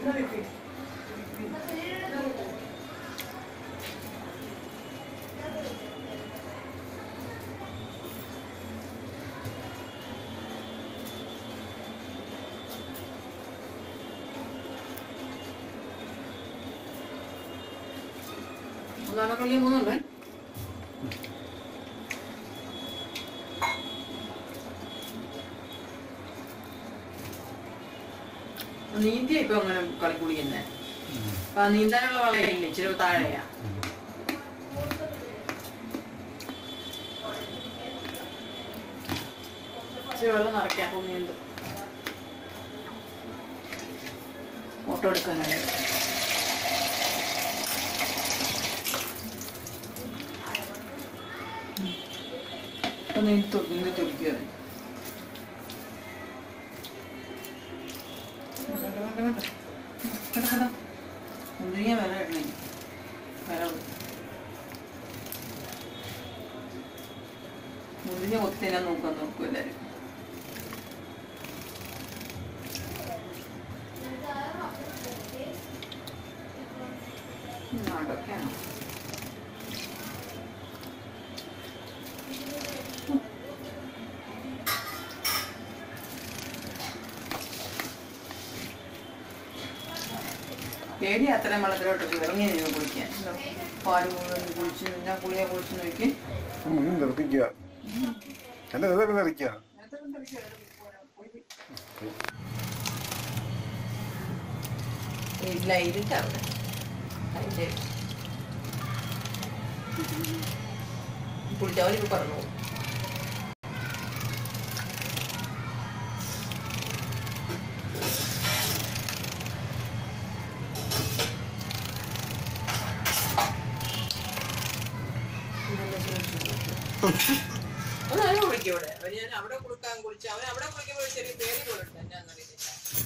മൂന്നാണോ കളി മൂന്നുണ്ടേ നീന്തിയ ഇപ്പൊ അങ്ങനെ കളി കുടിക്കുന്നേ അപ്പൊ ആ നീന്താനുള്ള വളയില്ല ഇച്ചിരി താഴെയാ ഇച്ചിരി വെള്ളം നിറയ്ക്കാം അപ്പൊ നീന്തും ഫോട്ടോ എടുക്കാനായിട്ട് അപ്പൊ നീന്തി നീന്തി തുടിക്കുക മുന്തിരിങ്ങ വില ഇടണേ വില മുന്തിരിങ്ങ കൊത്തി തിന്നാൻ നോക്കാൻ നോക്കും എല്ലാരും നാടൊക്കെയാണ് പേടി അത്രയും വെള്ളത്തിലോട്ട് ഇറങ്ങി നിന്ന് കുളിക്കാൻ പാല് മുഴുവൻ കുളിച്ച് ഞാൻ കുളിയെ കുളിച്ച് നോക്കി ഉം, നിർത്തിക്കുക അല്ല ഇതൊക്കെ നിറയ്ക്കുക ഇല്ല ഇരുട്ടവിടെ അതിന്റെ കുളിച്ചവരിപ്പോ പറഞ്ഞു പോകും. ഒന്ന് അവനെ വിളിക്കും ഇവിടെ അവര് ഞാൻ അവിടെ കൊടുക്കാൻ കുളിച്ചു അവൻ അവിടെ കുളിക്കുമ്പോൾ ചെറിയ പേര് പോലുണ്ട് എന്നാന്നറിയില്ല